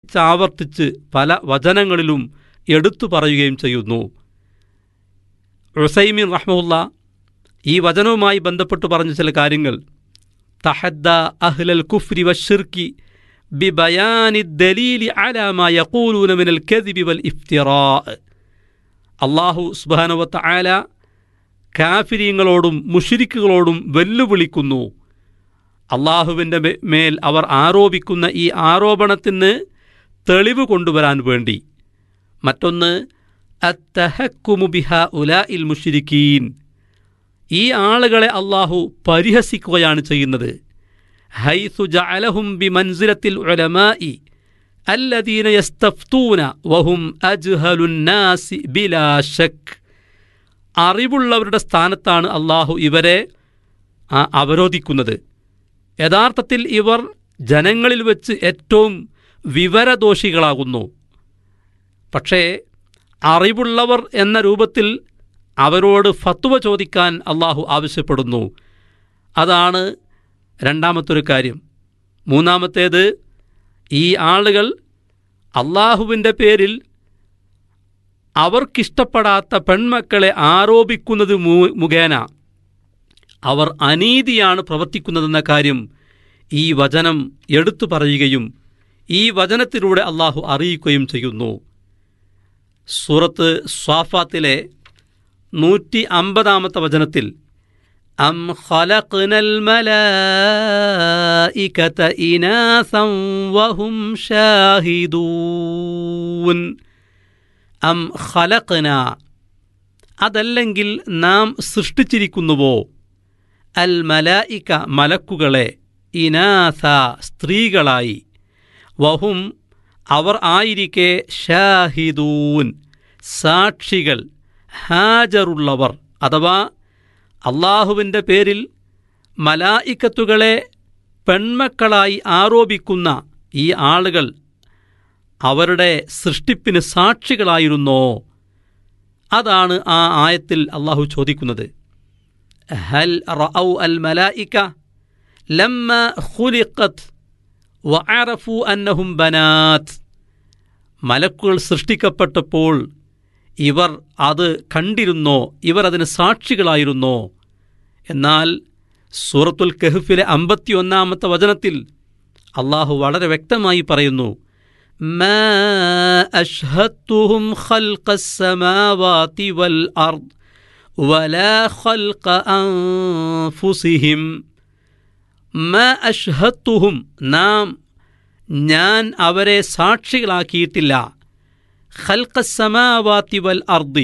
ആവർത്തിച്ച് പല വചനങ്ങളിലും എടുത്തു പറയുകയും ചെയ്യുന്നു ഉസൈമീൻ റഹ്മുല്ല ഈ വചനവുമായി ബന്ധപ്പെട്ട് പറഞ്ഞ ചില കാര്യങ്ങൾ തഹദ്ദ അഹ്ലൽ കുഫ്രി വഷിർക്കി ബിബയാനി ദലീലി അലാമ യഖൂലൂന മിനൽ കദിബി വൽ ഇഫ്തിറാ അള്ളാഹു സുബാനുവത്ത ആല കാഫിരീങ്ങളോടും മുഷിരിക്കുകളോടും വെല്ലുവിളിക്കുന്നു അള്ളാഹുവിൻ്റെ മേൽ അവർ ആരോപിക്കുന്ന ഈ ആരോപണത്തിന് തെളിവ് കൊണ്ടുവരാൻ വേണ്ടി മറ്റൊന്ന് അത്തഹക്കുമുബിഹ ഉല ഇൽ മുഷിരിക്കീൻ ഈ ആളുകളെ അള്ളാഹു പരിഹസിക്കുകയാണ് ചെയ്യുന്നത് ഹൈസു ജഅലഹും ബി മൻസിലത്തിൽ ഉലമായി അല്ലദീന യസ്തഫ്തൂന വഹും അജ്ഹലുന്നാസി ബിലാ ശക് അറിവുള്ളവരുടെ സ്ഥാനത്താണ് അള്ളാഹു ഇവരെ അവരോധിക്കുന്നത് യഥാർത്ഥത്തിൽ ഇവർ ജനങ്ങളിൽ വെച്ച് ഏറ്റവും വിവരദോഷികളാകുന്നു പക്ഷേ അറിവുള്ളവർ എന്ന രൂപത്തിൽ അവരോട് ഫത്വ ചോദിക്കാൻ അള്ളാഹു ആവശ്യപ്പെടുന്നു അതാണ് രണ്ടാമത്തൊരു കാര്യം മൂന്നാമത്തേത് ഈ ആളുകൾ അള്ളാഹുവിൻ്റെ പേരിൽ അവർക്കിഷ്ടപ്പെടാത്ത പെൺമക്കളെ ആരോപിക്കുന്നത് മുഖേന അവർ അനീതിയാണ് പ്രവർത്തിക്കുന്നതെന്ന കാര്യം ഈ വചനം എടുത്തു പറയുകയും ഈ വചനത്തിലൂടെ അള്ളാഹു അറിയിക്കുകയും ചെയ്യുന്നു സൂറത്ത് സ്വാഫാത്തിലെ നൂറ്റി അമ്പതാമത്തെ വചനത്തിൽ അം ഖലഖ്നൽ മലായികത ഇനാസം വഹും ഷാഹിദൂൻ അം ഖലഖ്ന അതല്ലെങ്കിൽ നാം സൃഷ്ടിച്ചിരിക്കുന്നുവോ അൽ മലായിക മലക്കുകളെ ഇനാസ സ്ത്രീകളായി വഹും അവർ ആയിരിക്കെ ഷാഹിദൂൻ സാക്ഷികൾ ഹാജറുള്ളവർ അഥവാ അള്ളാഹുവിൻ്റെ പേരിൽ മലായിക്കത്തുകളെ പെൺമക്കളായി ആരോപിക്കുന്ന ഈ ആളുകൾ അവരുടെ സൃഷ്ടിപ്പിന് സാക്ഷികളായിരുന്നോ അതാണ് ആ ആയത്തിൽ അള്ളാഹു ചോദിക്കുന്നത് ഹൽ റഔ അൽ മലായിക്ക ലമ്മ ഖുലിഖത്ത് വഅറഫു അന്നഹും ബനാത്ത് മലക്കുകൾ സൃഷ്ടിക്കപ്പെട്ടപ്പോൾ ഇവർ അത് കണ്ടിരുന്നോ ഇവർ അതിന് സാക്ഷികളായിരുന്നോ എന്നാൽ സൂറത്തുൽ കഹഫിലെ അമ്പത്തിയൊന്നാമത്തെ വചനത്തിൽ അള്ളാഹു വളരെ വ്യക്തമായി പറയുന്നു ما أشهدتهم خلق السماوات والأرض ولا خلق أنفسهم ما أشهدتهم നാം ഞാൻ അവരെ സാക്ഷികളാക്കിയിട്ടില്ല ഖൽക്കസമാവാത്തി വൽ അർദി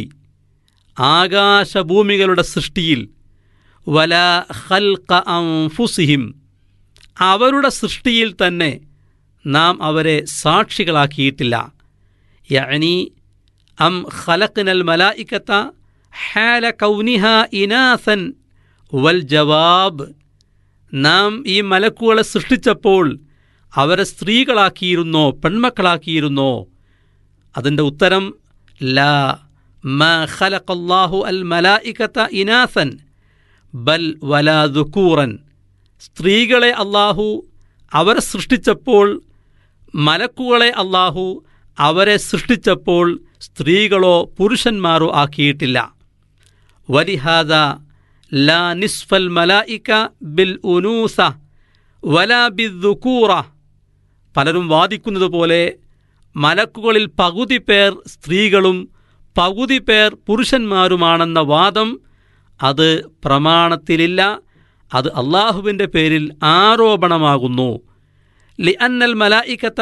ആകാശഭൂമികളുടെ സൃഷ്ടിയിൽ വല ഖൽക്ക അംഫുസിഹിം അവരുടെ സൃഷ്ടിയിൽ തന്നെ നാം അവരെ സാക്ഷികളാക്കിയിട്ടില്ല യഅനി അം ഖലഖ്നൽ മലായിക്കത്ത ഹാല കൗനിഹ ഇനാസൻ വൽ ജവാബ് നാം ഈ മലക്കുകളെ സൃഷ്ടിച്ചപ്പോൾ അവരെ സ്ത്രീകളാക്കിയിരുന്നോ പെൺമക്കളാക്കിയിരുന്നോ അതിൻ്റെ ഉത്തരം ലാ മ ഖലഖല്ലാഹു അൽ മലായിക്കത്ത ഇനാസൻ ബൽ വലാ ദുക്കൂറൻ സ്ത്രീകളെ അള്ളാഹു അവരെ സൃഷ്ടിച്ചപ്പോൾ മലക്കുകളെ അള്ളാഹു അവരെ സൃഷ്ടിച്ചപ്പോൾ സ്ത്രീകളോ പുരുഷന്മാരോ ആക്കിയിട്ടില്ല വലിഹാദ ലാ നിസ്ഫൽ മലായിക്ക ബിൽ ഉനൂസ വലാ ബിദ്ദുക്കൂറ പലരും വാദിക്കുന്നത് പോലെ മലക്കുകളിൽ പകുതി പേർ സ്ത്രീകളും പകുതി പേർ പുരുഷന്മാരുമാണെന്ന വാദം അത് പ്രമാണത്തിലില്ല അത് അള്ളാഹുവിൻ്റെ പേരിൽ ആരോപണമാകുന്നു ലി അന്നൽ മലായിക്കത്ത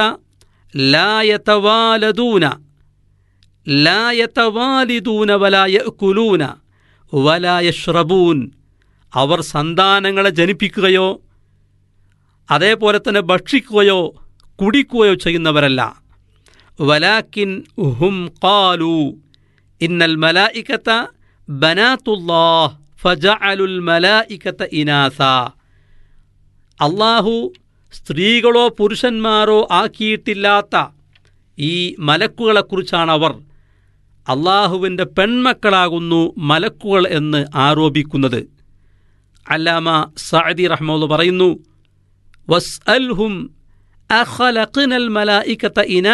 ലായതവാലദൂന ലായതവാലിദൂന വലായ കുലൂന വലായഷ്റബൂൻ അവർ സന്താനങ്ങളെ ജനിപ്പിക്കുകയോ അതേപോലെ തന്നെ ഭക്ഷിക്കുകയോ കുടിക്കുകയോ ചെയ്യുന്നവരല്ല വലാക്കിൻ ഹും കാലു ഇന്നൽ മലായിക്കത്ത ബനാത്തുല്ലാഹ് ഫജഅലുൽ മലായിക്കത്ത ഇനാസ അള്ളാഹു സ്ത്രീകളോ പുരുഷന്മാരോ ആക്കിയിട്ടില്ലാത്ത ഈ മലക്കുകളെക്കുറിച്ചാണ് അവർ അള്ളാഹുവിൻ്റെ പെൺമക്കളാകുന്നു മലക്കുകൾ എന്ന് ആരോപിക്കുന്നത് അല്ലാമ സഅദി റഹ്മുള്ള പറയുന്നു വസ് അൽഹും أخلقنا الملائكة إنا